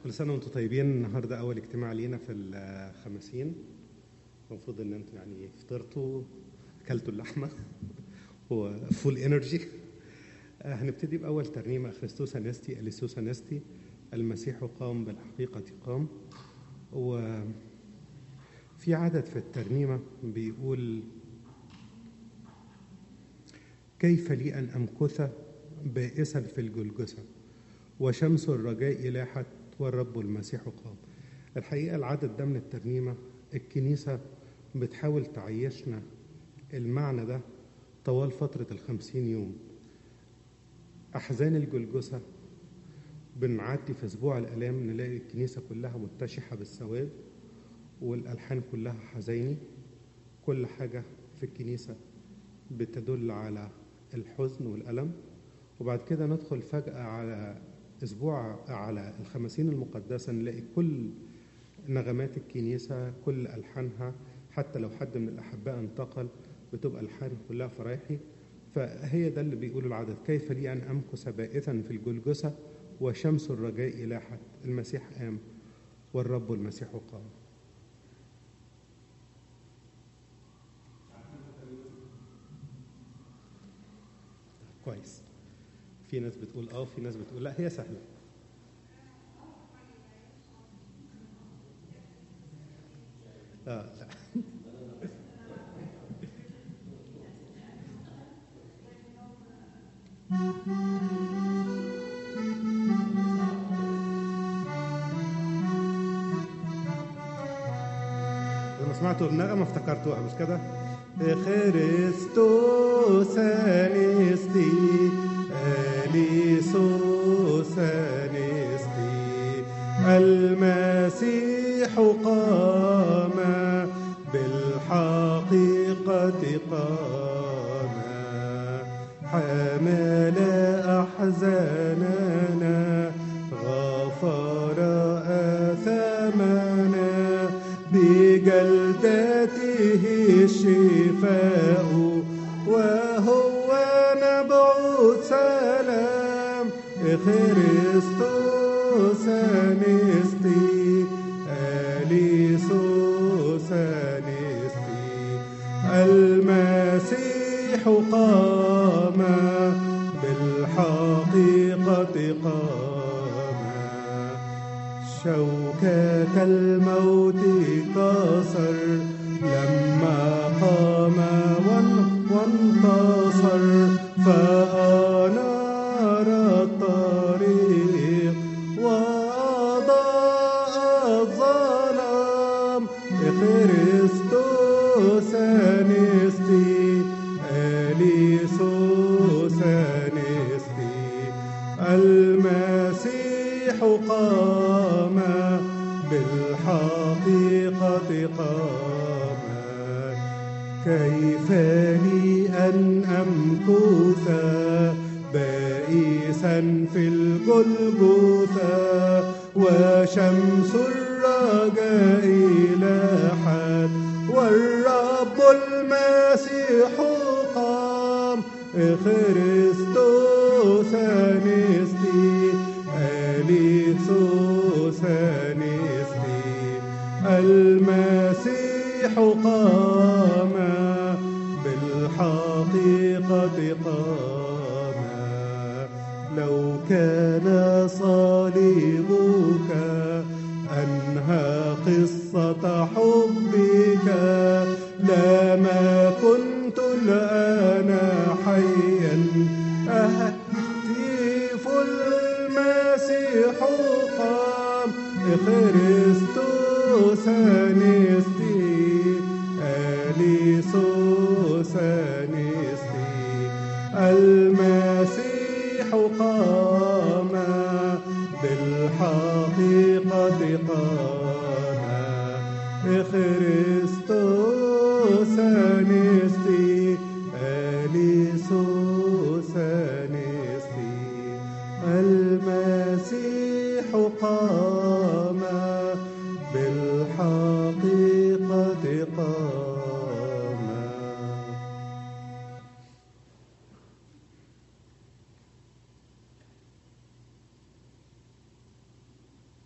كل سنة وانتم طيبين النهاردة أول اجتماع لينا في الخمسين المفروض إن انتم يعني فطرتوا أكلتوا اللحمة وفول انرجي هنبتدي بأول ترنيمة خريستوس أنستي أليسوس أنستي المسيح قام بالحقيقة قام وفي عدد في الترنيمة بيقول كيف لي أن أمكث بائسا في الجلجثة وشمس الرجاء لاحت والرب المسيح قام الحقيقة العدد ده من الترنيمة الكنيسة بتحاول تعيشنا المعنى ده طوال فترة الخمسين يوم أحزان الجلجثة بنعدي في أسبوع الآلام نلاقي الكنيسة كلها متشحة بالسواد والألحان كلها حزيني كل حاجة في الكنيسة بتدل على الحزن والألم وبعد كده ندخل فجأة على أسبوع على الخمسين المقدسة نلاقي كل نغمات الكنيسة كل ألحانها حتى لو حد من الأحباء انتقل بتبقى ألحان كلها فرايحي فهي ده اللي بيقول العدد كيف لي أن أمكث بائثا في الجلجثة وشمس الرجاء لاحت المسيح قام والرب المسيح قام كويس في ناس بتقول اه وفي ناس بتقول لا هي سهله اه لا لما سمعتوا النغمة افتكرتوها مش كده؟ خريستوس انستي اليسوس انستي المسيح قام بالحقيقة قام حمل أحزاننا غفر آثامنا بجلدته الشفاء وهو نبع سلام خريستوس انستي اليسوس انستي المسيح قام بالحقيقة قام شوكة الموت كسر لما قام وانتصر فأنار الطريق وأضاء الظلام خريستوس أنستي أليسوس أنستي المسيح قام بالحقيقة قام كيف لي أن أمكث بائسا في الجلجثة وشمس الرجاء لاحت والرب المسيح قام خريستوس أنستي أليسوس أنستي المسيح قام بالحقيقة قام لو كان صليبك أنهى قصة حبك لما كنت الآن حيا أهتف المسيح قام خريستوس أنستي أليسوس أنستي المسيح قام بالحقيقة قام خريستوس أنستي